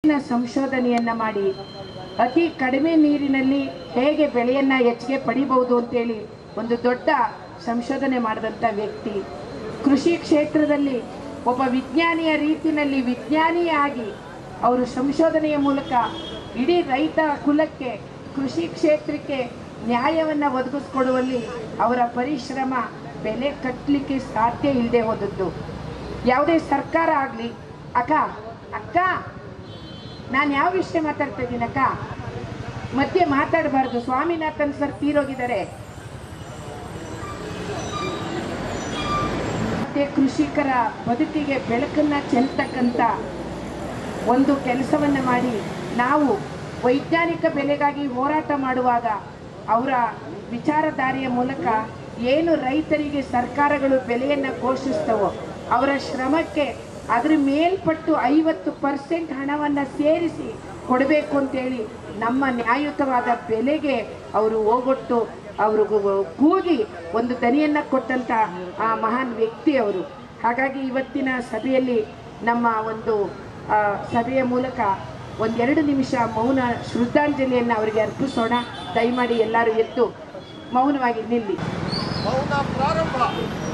ಸಂಶೋಧನೆಯನ್ನ ಮಾಡಿ ಅತಿ ಕಡಿಮೆ ನೀರಿನಲ್ಲಿ ಹೇಗೆ ಬೆಳೆಯನ್ನ ಹೆಚ್ಚಿಗೆ ಪಡಿಬಹುದು ಅಂತೇಳಿ ಒಂದು ದೊಡ್ಡ ಸಂಶೋಧನೆ ಮಾಡಿದಂಥ ವ್ಯಕ್ತಿ ಕೃಷಿ ಕ್ಷೇತ್ರದಲ್ಲಿ ಒಬ್ಬ ವಿಜ್ಞಾನಿಯ ರೀತಿಯಲ್ಲಿ ವಿಜ್ಞಾನಿಯಾಗಿ ಅವರು ಸಂಶೋಧನೆಯ ಮೂಲಕ ಇಡೀ ರೈತ ಕುಲಕ್ಕೆ ಕೃಷಿ ಕ್ಷೇತ್ರಕ್ಕೆ ನ್ಯಾಯವನ್ನು ಒದಗಿಸ್ಕೊಡುವಲ್ಲಿ ಅವರ ಪರಿಶ್ರಮ ಬೆಲೆ ಕಟ್ಟಲಿಕ್ಕೆ ಸಾಧ್ಯ ಇಲ್ಲದೆ ಹೋದದ್ದು ಯಾವುದೇ ಸರ್ಕಾರ ಆಗಲಿ ಅಕ್ಕ ಅಕ್ಕ ನಾನು ಯಾವ ವಿಷಯ ಮಾತಾಡ್ತಾ ಇದ್ದೀನಿ ಅಕ್ಕ ಮಧ್ಯೆ ಮಾತಾಡಬಾರ್ದು ಸ್ವಾಮಿನಾಥನ್ ಸರ್ ತೀರೋಗಿದ್ದಾರೆ ಮತ್ತೆ ಕೃಷಿಕರ ಬದುಕಿಗೆ ಬೆಳಕನ್ನ ಚೆಲ್ತಕ್ಕಂಥ ಒಂದು ಕೆಲಸವನ್ನು ಮಾಡಿ ನಾವು ವೈಜ್ಞಾನಿಕ ಬೆಲೆಗಾಗಿ ಹೋರಾಟ ಮಾಡುವಾಗ ಅವರ ವಿಚಾರಧಾರೆಯ ಮೂಲಕ ಏನು ರೈತರಿಗೆ ಸರ್ಕಾರಗಳು ಬೆಲೆಯನ್ನು ಘೋಷಿಸ್ತವೋ ಅವರ ಶ್ರಮಕ್ಕೆ ಅದ್ರ ಮೇಲ್ಪಟ್ಟು ಐವತ್ತು ಪರ್ಸೆಂಟ್ ಹಣವನ್ನು ಸೇರಿಸಿ ಕೊಡಬೇಕು ಅಂತೇಳಿ ನಮ್ಮ ನ್ಯಾಯಯುತವಾದ ಬೆಲೆಗೆ ಅವರು ಹೋಗೊಟ್ಟು ಅವರು ಕೂಗಿ ಒಂದು ದನಿಯನ್ನು ಕೊಟ್ಟಂಥ ಆ ಮಹಾನ್ ವ್ಯಕ್ತಿ ಅವರು ಹಾಗಾಗಿ ಇವತ್ತಿನ ಸಭೆಯಲ್ಲಿ ನಮ್ಮ ಒಂದು ಆ, ಸಭೆಯ ಮೂಲಕ ಒಂದೆರಡು ನಿಮಿಷ ಮೌನ ಶ್ರದ್ಧಾಂಜಲಿಯನ್ನು ಅವರಿಗೆ ಅರ್ಪಿಸೋಣ ದಯಮಾಡಿ ಎಲ್ಲರೂ ಎದ್ದು ಮೌನವಾಗಿ ನಿಲ್ಲಿ ಮೌನ ಪ್ರಾರಂಭ